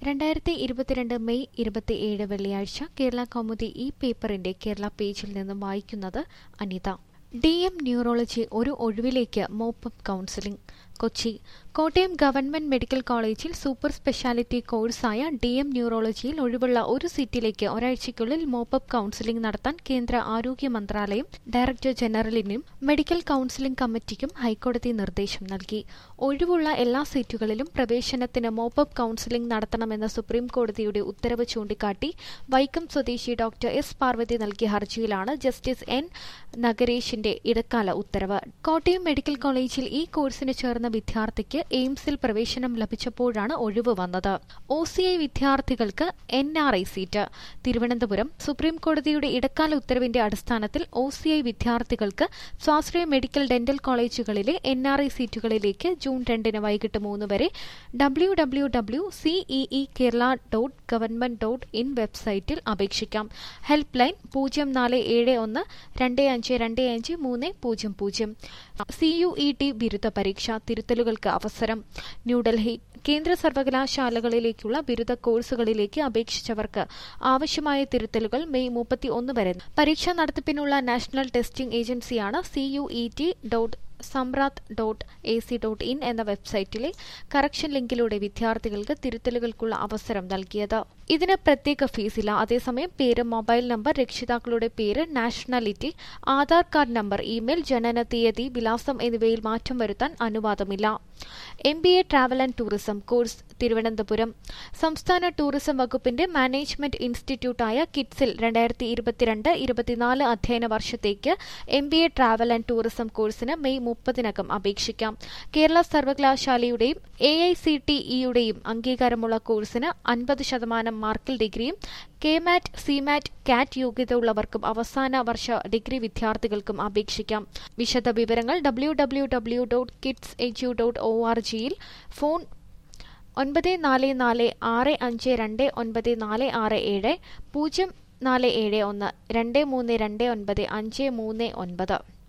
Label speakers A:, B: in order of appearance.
A: രണ്ടായിരത്തി ഇരുപത്തിരണ്ട് മെയ് ഇരുപത്തിയേഴ് വെള്ളിയാഴ്ച കേരള കൗമുദി ഈ പേപ്പറിന്റെ കേരള പേജിൽ നിന്നും വായിക്കുന്നത് അനിത ഡി എം ന്യൂറോളജി ഒരു ഒഴിവിലേക്ക് mop up counselling Kochi Kottayam government medical കോളേജിൽ സൂപ്പർ സ്പെഷ്യാലിറ്റി കോഴ്സായ ഡി എം ന്യൂറോളജിയിൽ ഒഴിവുള്ള ഒരു സീറ്റിലേക്ക് ഒരാഴ്ചയ്ക്കുള്ളിൽ മോപ്പപ്പ് കൗൺസിലിംഗ് നടത്താൻ കേന്ദ്ര ആരോഗ്യ മന്ത്രാലയം ഡയറക്ടർ ജനറലിനും മെഡിക്കൽ കൌൺസിലിംഗ് കമ്മിറ്റിക്കും ഹൈക്കോടതി നിർദ്ദേശം നൽകി ഒഴിവുള്ള എല്ലാ സീറ്റുകളിലും പ്രവേശനത്തിന് മോപ്പപ്പ് കൌൺസിലിംഗ് നടത്തണമെന്ന സുപ്രീം കോടതിയുടെ ഉത്തരവ് ചൂണ്ടിക്കാട്ടി വൈക്കം സ്വദേശി ഡോക്ടർ എസ് പാർവതി നൽകിയ ഹർജിയിലാണ് ജസ്റ്റിസ് എൻ നഗരേഷിന്റെ ഇടക്കാല ഉത്തരവ് കോട്ടയം മെഡിക്കൽ കോളേജിൽ ഈ കോഴ്സിന് ചേർന്ന വിദ്യാർത്ഥിക്ക് എയിംസിൽ പ്രവേശനം ലഭിച്ചപ്പോഴാണ് ഒഴിവ് വന്നത് ഒ സി ഐ വിദ്യാർത്ഥികൾക്ക് N R I seat Thiruvananthapuram supreme കോടതിയുടെ ഇടക്കാല ഉത്തരവിന്റെ അടിസ്ഥാനത്തിൽ ഒ സി ഐ വിദ്യാർത്ഥികൾക്ക് സ്വാശ്രയ മെഡിക്കൽ ഡെന്റൽ കോളേജുകളിലെ എൻ ആർ ഐ സീറ്റുകളിലേക്ക് ജൂൺ രണ്ടിന് വൈകിട്ട് മൂന്ന് വരെ W W W CEE Kerala dot government dot in വെബ്സൈറ്റിൽ അപേക്ഷിക്കാം ഹെൽപ്പ് ലൈൻ പൂജ്യം നാല് ഏഴ് ഒന്ന് രണ്ട് അഞ്ച് രണ്ട് അഞ്ച് മൂന്ന് പൂജ്യം പൂജ്യം സി യു ഇ ടി ബിരുദ പരീക്ഷ തിരുത്തലുകൾക്ക് അവസരം ന്യൂഡൽഹി കേന്ദ്ര സർവകലാശാലകളിലേക്കുള്ള ബിരുദ കോഴ്സുകളിലേക്ക് അപേക്ഷിച്ചവർക്ക് ആവശ്യമായ തിരുത്തലുകൾ മെയ് മുപ്പത്തി ഒന്ന് വരെ പരീക്ഷാ നടത്തിപ്പിനുള്ള നാഷണൽ ടെസ്റ്റിംഗ് ഏജൻസിയാണ് C U E T dot Samarth dot A C dot in എന്ന വെബ്സൈറ്റിലെ കറക്ഷൻ ലിങ്കിലൂടെ വിദ്യാർത്ഥികൾക്ക് തിരുത്തലുകൾക്കുള്ള അവസരം നൽകിയത് ഇതിന് പ്രത്യേക ഫീസില്ല അതേസമയം പേര് മൊബൈൽ നമ്പർ രക്ഷിതാക്കളുടെ പേര് nationality Aadhaar card number email ജനന തീയതി വിലാസം എന്നിവയിൽ മാറ്റം വരുത്താൻ അനുവാദമില്ല M B A travel and tourism course Thiruvananthapuram സംസ്ഥാന ടൂറിസം വകുപ്പിന്റെ മാനേജ്മെന്റ് ഇൻസ്റ്റിറ്റ്യൂട്ടായ കിറ്റ്സിൽ രണ്ടായിരത്തി ഇരുപത്തിരണ്ട് ഇരുപത്തിനാല് അധ്യയന വർഷത്തേക്ക് M B A travel and tourism കോഴ്സിന് മെയ് മുപ്പതിനകം അപേക്ഷിക്കാം കേരള സർവകലാശാലയുടെയും എ ഐ സി ടി ഇയുടെയും അംഗീകാരമുള്ള കോഴ്സിന് അൻപത് ശതമാനം മാർക്കിൽ ഡിഗ്രിയും കെ മാറ്റ് സി മാറ്റ് കാറ്റ് യോഗ്യത ഉള്ളവർക്കും അവസാന വർഷ ഡിഗ്രി വിദ്യാർത്ഥികൾക്കും അപേക്ഷിക്കാം വിശദ വിവരങ്ങൾ W W W dot kids edu dot O R ജിയിൽ ഫോൺ ഒൻപത് നാല് നാല് ആറ് അഞ്ച് രണ്ട് ഒൻപത് നാല് ആറ് ഏഴ് പൂജ്യം നാല് ഏഴ് ഒന്ന് രണ്ട് മൂന്ന് രണ്ട് ഒൻപത് അഞ്ച് മൂന്ന് ഒൻപത്